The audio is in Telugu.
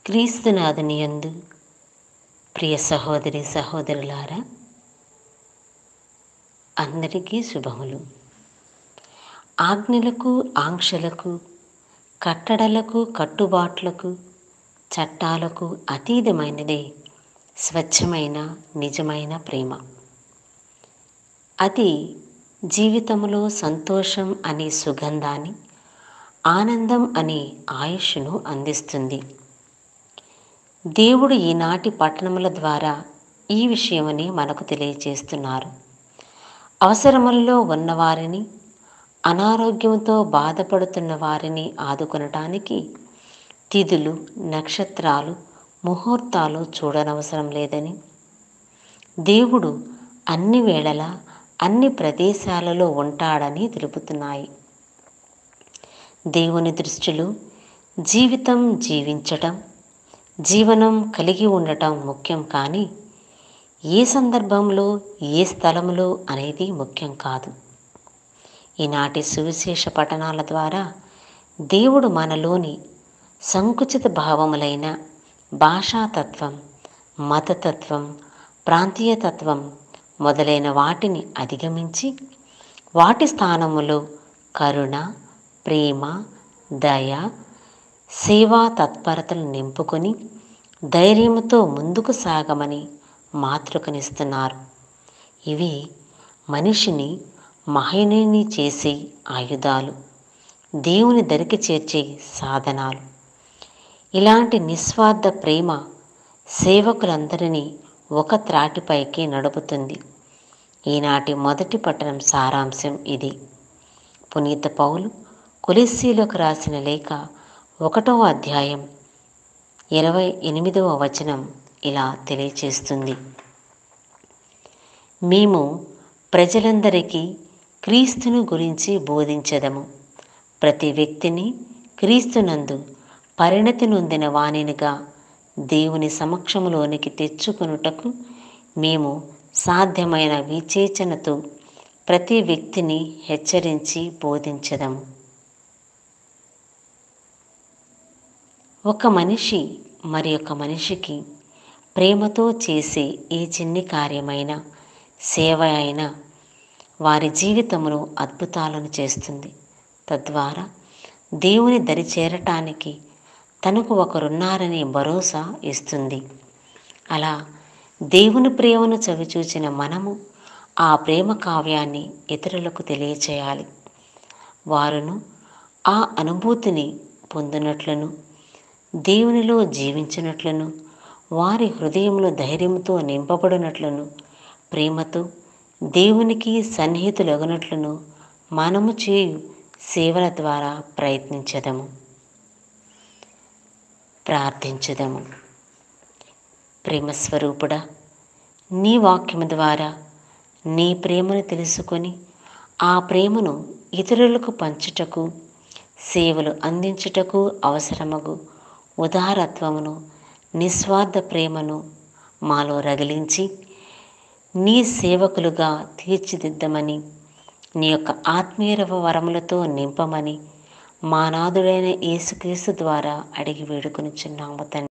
క్రీస్తునాథుని యందు ప్రియ సహోదరి సహోదరులారా అందరికీ శుభములు ఆజ్ఞలకు ఆంక్షలకు కట్టడలకు కట్టుబాట్లకు చట్టాలకు అతీతమైనదే స్వచ్ఛమైన నిజమైన ప్రేమ అది జీవితంలో సంతోషం అనే సుగంధాన్ని ఆనందం అనే ఆయుష్ను అందిస్తుంది దేవుడు ఈనాటి పట్టణముల ద్వారా ఈ విషయమని మనకు తెలియచేస్తున్నారు అవసరములలో ఉన్నవారిని అనారోగ్యంతో బాధపడుతున్న వారిని ఆదుకొనటానికి తిథులు నక్షత్రాలు ముహూర్తాలు చూడనవసరం లేదని దేవుడు అన్ని వేళలా అన్ని ప్రదేశాలలో ఉంటాడని తెలుపుతున్నాయి దేవుని దృష్టిలో జీవితం జీవించటం జీవనం కలిగి ఉండటం ముఖ్యం కానీ ఏ సందర్భంలో ఏ స్థలంలో అనేది ముఖ్యం కాదు ఈనాటి సువిశేష పఠనాల ద్వారా దేవుడు మనలోని సంకుచిత భావములైన భాషాతత్వం మతతత్వం ప్రాంతీయతత్వం మొదలైన వాటిని అధిగమించి వాటి స్థానములో కరుణ ప్రేమ దయ సేవా తత్పరతలు నింపుకొని ధైర్యంతో ముందుకు సాగమని మాతృకనిస్తున్నారు ఇవి మనిషిని మహిళని చేసే ఆయుధాలు దేవుని దరికి చేర్చే సాధనాలు ఇలాంటి నిస్వార్థ ప్రేమ సేవకులందరినీ ఒక త్రాటిపైకి నడుపుతుంది ఈనాటి మొదటి పట్టణం సారాంశం ఇది పునీత పౌలు కొలిస్సీలకు రాసిన లేఖ ఒకటవ అధ్యాయం ఇరవై ఎనిమిదవ వచనం ఇలా తెలియచేస్తుంది మేము ప్రజలందరికీ క్రీస్తును గురించి బోధించదము ప్రతి వ్యక్తిని క్రీస్తునందు పరిణతి నొందిన వాణినిగా దేవుని సమక్షములోనికి తెచ్చుకొనుటకు మేము సాధ్యమైన విచేచనతో ప్రతి వ్యక్తిని హెచ్చరించి బోధించదము ఒక మనిషి మరి ఒక మనిషికి ప్రేమతో చేసే ఏ చిన్ని కార్యమైనా సేవ అయినా వారి జీవితంలో అద్భుతాలను చేస్తుంది తద్వారా దేవుని దరి చేరటానికి తనకు ఒకరున్నారనే భరోసా ఇస్తుంది అలా దేవుని ప్రేమను చవిచూచిన మనము ఆ ప్రేమ కావ్యాన్ని ఇతరులకు తెలియచేయాలి వారును ఆ అనుభూతిని పొందినట్లను దేవునిలో జీవించినట్లను వారి హృదయంలో ధైర్యంతో నింపబడినట్లను ప్రేమతో దేవునికి సన్నిహితులగునట్లను మనము చేయు సేవల ద్వారా ప్రయత్నించదము ప్రార్థించదము ప్రేమస్వరూపుడా నీ వాక్యము ద్వారా నీ ప్రేమను తెలుసుకొని ఆ ప్రేమను ఇతరులకు పంచుటకు సేవలు అందించుటకు అవసరమగు ఉదారత్వమును నిస్వార్థ ప్రేమను మాలో రగిలించి నీ సేవకులుగా తీర్చిదిద్దమని నీ యొక్క ఆత్మీయ వరములతో నింపమని మానాథుడైన యేసుక్రీస్తు ద్వారా అడిగి వేడుకొనిచున్నాము తండ్రి